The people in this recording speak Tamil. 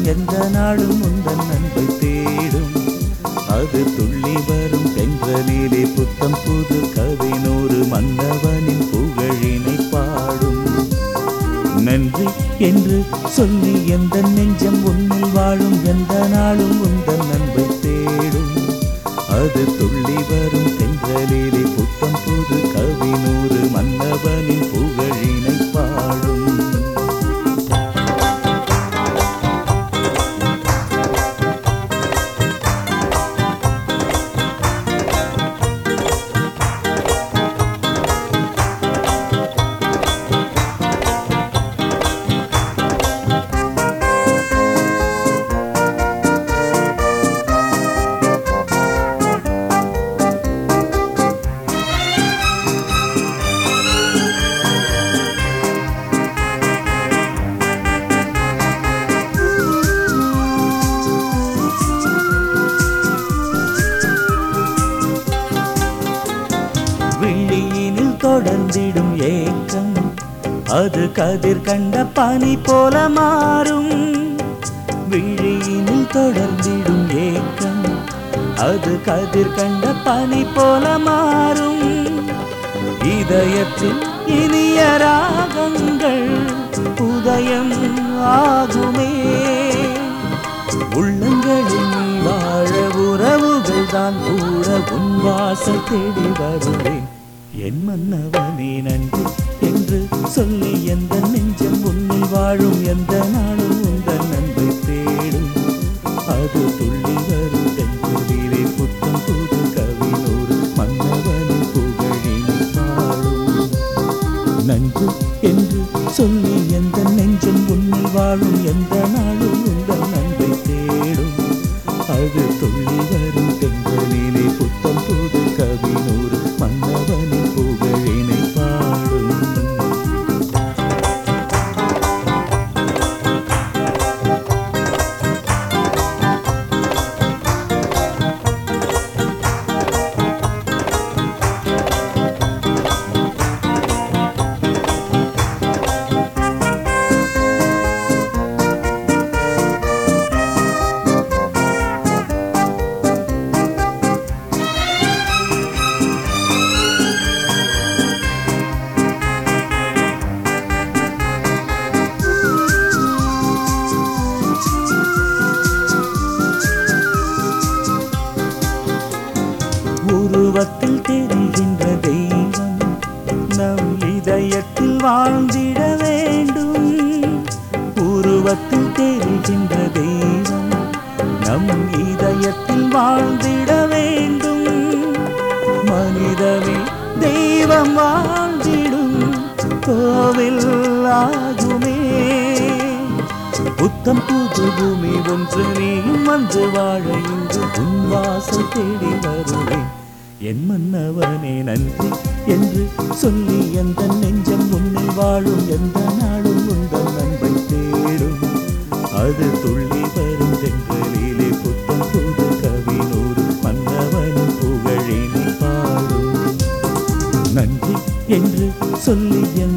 எந்த நாளும் உந்தன் அன்பை தேடும் அது துள்ளி வரும் தென்றலிலே புத்தம் புது கதை நூறு மன்னவனின் புகழினை பாடும் நன்றி என்று சொல்லி எந்த நெஞ்சம் உன்னில் வாழும் எந்த நாளும் உந்தன் அன்பை தேடும் அது துள்ளி வரும் தென்றலிலே புத்தம் புது கவி நூறு மன்னவனின் புகழினை பாடும் விழியினில் தொடர்ந்திடும் ஏக்கம் அது கதிர் கண்ட பனி போல மாறும் விழியினில் தொடர்ந்திடும் ஏக்கம் அது கதிர் கண்ட பனி போல மாறும் இதயத்தில் இனிய ராகங்கள் உதயம் ஆகுமே உள்ளங்களில் நீ வாழ உறவுகள் தான் கூட உன் வாசல் தேடி வருவேன் என் மன்னவனே நன்றி என்று சொல்லி எந்த நெஞ்சம் உன்னில் வாழும் எந்த நாளும் உந்தன் நன்மை தேடும் அது துள்ளி வரும் தென்குடிலே புத்தம் புது கவினூர் மன்னவனின் புகழின் பாடும் நன்றி என்று சொல்லி எந்த நெஞ்சம் உன்னில் வாழும் எந்த நாளும் உங்கள் நன்மை தேடும் அது துள்ளி வரும் தென்றலிலே புத்தம் புது கவினூர் மன்னவனின் புகழினை பாடும் உருவத்தில் தெரிகின்ற தெய்வம் நம் இதயத்தில் வாழ்ந்திட வேண்டும் உருவத்தில் தெரிகின்ற தெய்வம் நம் இதயத்தில் வாழ்ந்திட வேண்டும் மனிதமே தெய்வம் வாழ்ந்திடும் கோவில் ஆகுமே புத்தம் புது பூமி ஒன்று நீயும் வந்து வாழ இங்கு உன் வாசல் தேடி வருவேன் என் மன்னவனே நன்றி என்று சொல்லி எந்த நெஞ்சம் உன்னில் வாழும் எந்த நாளும் உந்தன் அன்பை தேடும் அது துள்ளி வரும் தென்றலிலே புத்தம் புது கவினூர் மன்னவனின் புகழினை பாடும் நன்றி என்று சொல்லி